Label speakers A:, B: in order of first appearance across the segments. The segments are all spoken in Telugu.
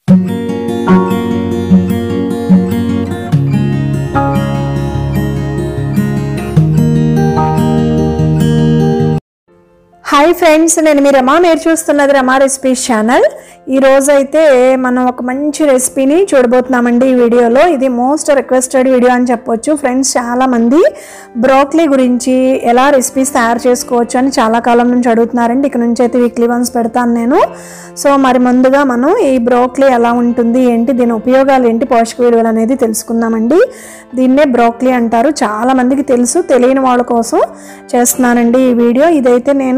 A: హాయ్ ఫ్రెండ్స్ నేను మీ రమా మీరు చూస్తున్నది రమా రెసిపీస్ ఛానల్ ఈ రోజు అయితే మనం ఒక మంచి రెసిపీని చూడబోతున్నామండి ఈ వీడియోలో ఇది మోస్ట్ రిక్వెస్టెడ్ వీడియో అని చెప్పొచ్చు ఫ్రెండ్స్ చాలా మంది బ్రోక్లీ గురించి ఎలా రెసిపీస్ తయారు చేసుకోవచ్చు అని చాలా కాలం నుంచి అడుగుతున్నారండి ఇక నుంచి అయితే వీక్లీ వన్స్ పెడతాను నేను సో మరి ముందుగా మనం ఈ బ్రోక్లీ ఎలా ఉంటుంది ఏంటి దీని ఉపయోగాలు ఏంటి పోషక విలువలు అనేది తెలుసుకుందామండి దీన్నే బ్రోక్లీ అంటారు చాలా మందికి తెలుసు తెలియని వాళ్ళ కోసం చేస్తున్నానండి ఈ వీడియో ఇదైతే నేను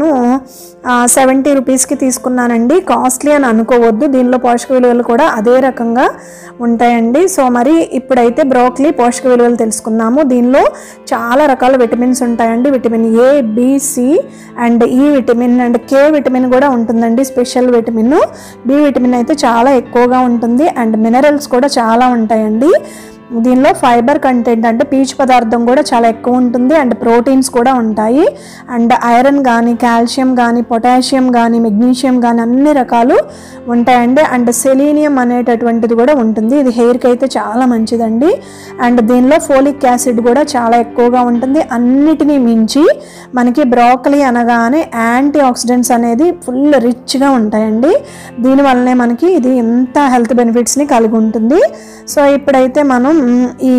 A: సెవెంటీ రూపీస్కి తీసుకున్నానండి కాస్ట్లీ అని అనుకోవద్దు దీనిలో పోషక విలువలు కూడా అదే రకంగా ఉంటాయండి సో మరి ఇప్పుడైతే బ్రోక్లీ పోషక విలువలు తెలుసుకుందాము దీనిలో చాలా రకాల విటమిన్స్ ఉంటాయండి vitamin A B C and E vitamin and K vitamin కూడా ఉంటుందండి స్పెషల్ విటమిన్ బి విటమిన్ అయితే చాలా ఎక్కువగా ఉంటుంది అండ్ మినరల్స్ కూడా చాలా ఉంటాయండి దీనిలో ఫైబర్ కంటెంట్ అంటే పీచు పదార్థం కూడా చాలా ఎక్కువ ఉంటుంది అండ్ ప్రోటీన్స్ కూడా ఉంటాయి అండ్ ఐరన్ కానీ కాల్షియం కానీ పొటాషియం కానీ మెగ్నీషియం కానీ అన్ని రకాలు ఉంటాయండి అండ్ సెలీనియం అనేటటువంటిది కూడా ఉంటుంది ఇది హెయిర్కి అయితే చాలా మంచిదండి అండ్ దీనిలో ఫోలిక్ యాసిడ్ కూడా చాలా ఎక్కువగా ఉంటుంది అన్నిటినీ మించి మనకి బ్రోకలీ అనగానే యాంటీ ఆక్సిడెంట్స్ అనేది ఫుల్ రిచ్గా ఉంటాయండి దీనివల్లనే మనకి ఇది ఎంత హెల్త్ బెనిఫిట్స్ని కలిగి ఉంటుంది సో ఇప్పుడైతే మనం ఈ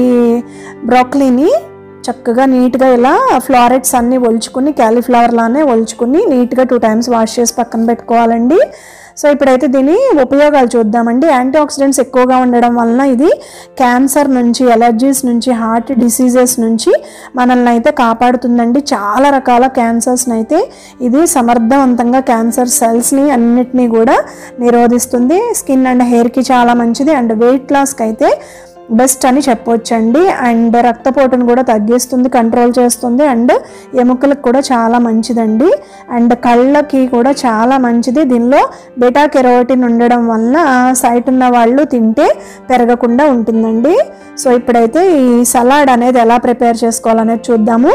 A: బ్రోకలీని చక్కగా నీట్గా ఇలా ఫ్లారెట్స్ అన్నీ ఒలుచుకుని క్యాలీఫ్లవర్ లానే ఒలుచుకుని నీట్గా టూ టైమ్స్ వాష్ చేసి పక్కన పెట్టుకోవాలండి సో ఇప్పుడైతే దీని ఉపయోగాలు చూద్దామండి యాంటీ ఆక్సిడెంట్స్ ఎక్కువగా ఉండడం వలన ఇది క్యాన్సర్ నుంచి ఎలర్జీస్ నుంచి హార్ట్ డిసీజెస్ నుంచి మనల్ని అయితే కాపాడుతుందండి చాలా రకాల క్యాన్సర్స్ని అయితే ఇది సమర్థవంతంగా క్యాన్సర్ సెల్స్ని అన్నిటినీ కూడా నిరోధిస్తుంది స్కిన్ అండ్ హెయిర్కి చాలా మంచిది అండ్ వెయిట్ లాస్కి అయితే బెస్ట్ అని చెప్పొచ్చండి అండ్ రక్తపోటును కూడా తగ్గిస్తుంది కంట్రోల్ చేస్తుంది అండ్ ఎముకలకు కూడా చాలా మంచిదండి అండ్ కళ్ళకి కూడా చాలా మంచిది దీనిలో బెటా కెరోటిన్ ఉండడం వలన సైట్ ఉన్న వాళ్ళు తింటే పెరగకుండా ఉంటుందండి సో ఇప్పుడైతే ఈ సలాడ్ అనేది ఎలా ప్రిపేర్ చేసుకోవాలనేది చూద్దాము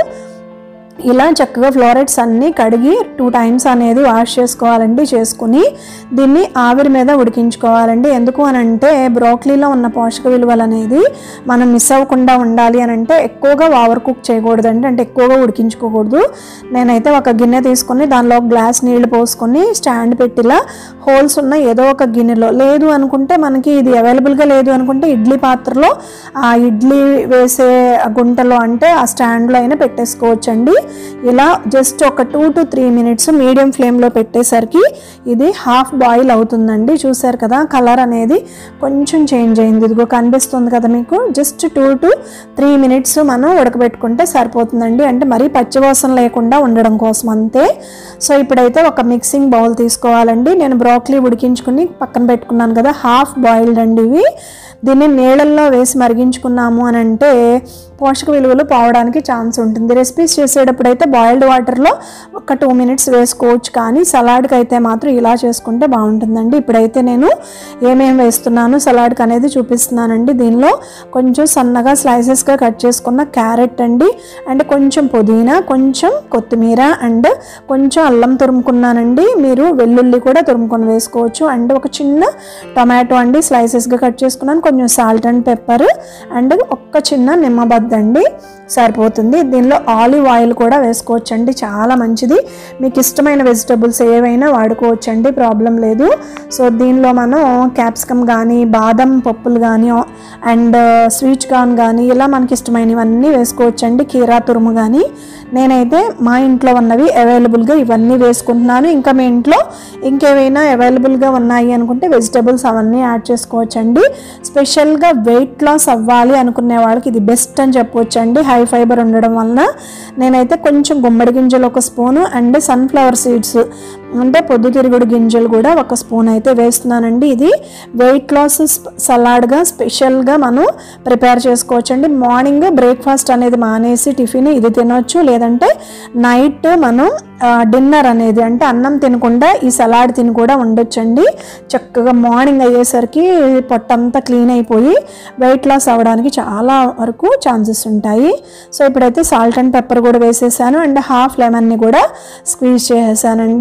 A: ఇలా చక్కగా ఫ్లోరెట్స్ అన్నీ కడిగి టూ టైమ్స్ అనేది వాష్ చేసుకోవాలండి చేసుకుని దీన్ని ఆవిరి మీద ఉడికించుకోవాలండి ఎందుకు అని అంటే బ్రోక్లీలో ఉన్న పోషక విలువలు అనేది మనం మిస్ అవ్వకుండా ఉండాలి అని అంటే ఎక్కువగా ఓవర్ కుక్ చేయకూడదండి అంటే ఎక్కువగా ఉడికించుకోకూడదు నేనైతే ఒక గిన్నె తీసుకొని దానిలో ఒక గ్లాస్ నీళ్లు పోసుకొని స్టాండ్ పెట్టిలా హోల్స్ ఉన్న ఏదో ఒక గిన్నెలో లేదు అనుకుంటే మనకి ఇది అవైలబుల్గా లేదు అనుకుంటే ఇడ్లీ పాత్రలో ఆ ఇడ్లీ వేసే గుంటలో అంటే ఆ స్టాండ్లో అయినా పెట్టేసుకోవచ్చండి ఇలా జస్ట్ ఒక two to three minutes medium ఫ్లేమ్లో పెట్టేసరికి ఇది హాఫ్ బాయిల్ అవుతుందండి చూసారు కదా కలర్ అనేది కొంచెం చేంజ్ అయింది ఇదిగో కనిపిస్తుంది కదా మీకు just two to three minutes మనం ఉడకబెట్టుకుంటే సరిపోతుందండి అంటే మరీ పచ్చివాసన లేకుండా ఉండడం కోసం అంతే సో ఇప్పుడైతే ఒక మిక్సింగ్ బౌల్ తీసుకోవాలండి నేను బ్రోక్లీ ఉడికించుకుని పక్కన పెట్టుకున్నాను కదా హాఫ్ బాయిల్డ్ అండి ఇవి దీన్ని నీళ్ళల్లో వేసి మరిగించుకున్నాము అని అంటే పోషక విలువలు పోవడానికి ఛాన్స్ ఉంటుంది రెసిపీస్ చేసేటప్పుడు అయితే బాయిల్డ్ వాటర్లో ఒక టూ మినిట్స్ వేసుకోవచ్చు కానీ సలాడ్కి అయితే మాత్రం ఇలా చేసుకుంటే బాగుంటుందండి ఇప్పుడైతే నేను ఏమేమి వేస్తున్నాను సలాడ్కి అనేది చూపిస్తున్నానండి దీనిలో కొంచెం సన్నగా స్లైసెస్గా కట్ చేసుకున్న క్యారెట్ అండి అండ్ కొంచెం పుదీనా కొంచెం కొత్తిమీర అండ్ కొంచెం అల్లం తురుముకున్నానండి మీరు వెల్లుల్లి కూడా తురుముకొని వేసుకోవచ్చు అండ్ ఒక చిన్న టొమాటో అండి స్లైసెస్గా కట్ చేసుకున్నాను కొంచెం సాల్ట్ అండ్ పెప్పర్ అండ్ ఒక్క చిన్న నిమ్మబద్ద అండి సరిపోతుంది దీనిలో ఆలివ్ ఆయిల్ కూడా వేసుకోవచ్చండి చాలా మంచిది మీకు ఇష్టమైన వెజిటబుల్స్ ఏవైనా వాడుకోవచ్చండి ప్రాబ్లం లేదు సో దీనిలో మనం క్యాప్సికమ్ కానీ బాదం పప్పులు కానీ అండ్ స్వీట్ కార్న్ కానీ ఇలా మనకి ఇష్టమైనవన్నీ వేసుకోవచ్చండి కీరా తురుము కానీ నేనైతే మా ఇంట్లో ఉన్నవి అవైలబుల్గా ఇవన్నీ వేసుకుంటున్నాను ఇంకా మీ ఇంట్లో ఇంకేమైనా అవైలబుల్గా ఉన్నాయి అనుకుంటే వెజిటబుల్స్ అవన్నీ యాడ్ చేసుకోవచ్చండి స్పెషల్గా వెయిట్ లాస్ అవ్వాలి అనుకునే వాళ్ళకి ఇది బెస్ట్ అని చెప్పవచ్చండి హై ఫైబర్ ఉండడం వలన నేనైతే కొంచెం గుమ్మడి గింజలు ఒక స్పూను అండ్ సన్ఫ్లవర్ సీడ్స్ అంటే పొద్దుతిరుగుడు గింజలు కూడా ఒక స్పూన్ అయితే వేస్తున్నానండి ఇది వెయిట్ లాస్ సలాడ్గా స్పెషల్గా మనం ప్రిపేర్ చేసుకోవచ్చండి మార్నింగ్ బ్రేక్ఫాస్ట్ అనేది మానేసి టిఫిన్ ఇది తినొచ్చు లేదంటే నైట్ మనం డిన్నర్ అనేది అంటే అన్నం తినకుండా ఈ సలాడ్ తిని కూడా ఉండొచ్చండి చక్కగా మార్నింగ్ అయ్యేసరికి పొట్టంతా క్లీన్ అయిపోయి వెయిట్ లాస్ అవ్వడానికి చాలా వరకు ఛాన్సెస్ ఉంటాయి సో ఇప్పుడైతే సాల్ట్ అండ్ పెప్పర్ కూడా వేసేసాను అండ్ హాఫ్ లెమన్ని కూడా స్క్వీజ్ చేసేసానండి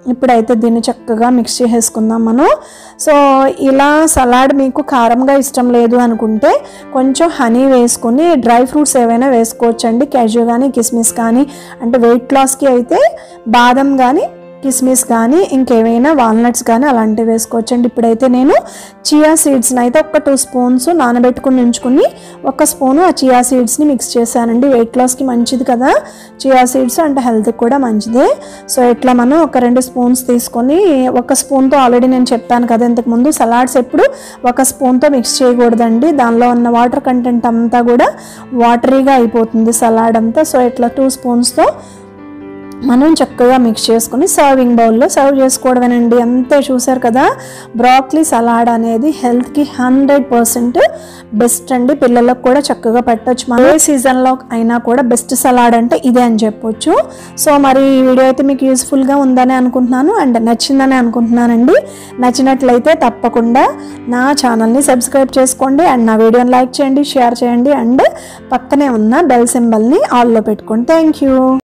A: ఇప్పుడైతే దీన్ని చక్కగా మిక్స్ చేసేసుకుందాం మనం సో ఇలా సలాడ్ మీకు కారంగా ఇష్టం లేదు అనుకుంటే కొంచెం హనీ వేసుకుని డ్రై ఫ్రూట్స్ ఏవైనా వేసుకోవచ్చండి క్యాజు కానీ కిస్మిస్ కానీ అంటే వెయిట్ లాస్కి అయితే బాదం కానీ కిస్మిస్ కానీ ఇంకేమైనా వాల్నట్స్ కానీ అలాంటివి వేసుకోవచ్చండి ఇప్పుడైతే నేను చియా సీడ్స్ని అయితే ఒక టూ స్పూన్స్ నానబెట్టుకుని ఉంచుకుని ఒక స్పూను ఆ చియా సీడ్స్ని మిక్స్ చేశానండి వెయిట్ లాస్కి మంచిది కదా చియా సీడ్స్ అంటే హెల్త్కి కూడా మంచిదే సో ఇట్లా మనం ఒక రెండు స్పూన్స్ తీసుకొని ఒక స్పూన్తో ఆల్రెడీ నేను చెప్పాను కదా ఇంతకుముందు సలాడ్స్ ఎప్పుడు ఒక స్పూన్తో మిక్స్ చేయకూడదండి దానిలో ఉన్న వాటర్ కంటెంట్ అంతా కూడా వాటరీగా అయిపోతుంది సలాడ్ అంతా సో ఇట్లా టూ స్పూన్స్తో మనం చక్కగా మిక్స్ చేసుకుని సర్వింగ్ బౌల్లో సర్వ్ చేసుకోవడమేనండి అంతే చూసారు కదా బ్రాక్లీ సలాడ్ అనేది హెల్త్కి హండ్రెడ్ పర్సెంట్ బెస్ట్ అండి పిల్లలకు కూడా చక్కగా పెట్టొచ్చు మన ఏ సీజన్లో అయినా కూడా బెస్ట్ సలాడ్ అంటే ఇదే అని చెప్పొచ్చు సో మరి ఈ వీడియో అయితే మీకు యూస్ఫుల్గా ఉందని అనుకుంటున్నాను అండ్ నచ్చిందని అనుకుంటున్నానండి నచ్చినట్లయితే తప్పకుండా నా ఛానల్ని సబ్స్క్రైబ్ చేసుకోండి అండ్ నా వీడియోని లైక్ చేయండి షేర్ చేయండి అండ్ పక్కనే ఉన్న బెల్ సింబల్ని ఆల్లో పెట్టుకోండి థ్యాంక్ యూ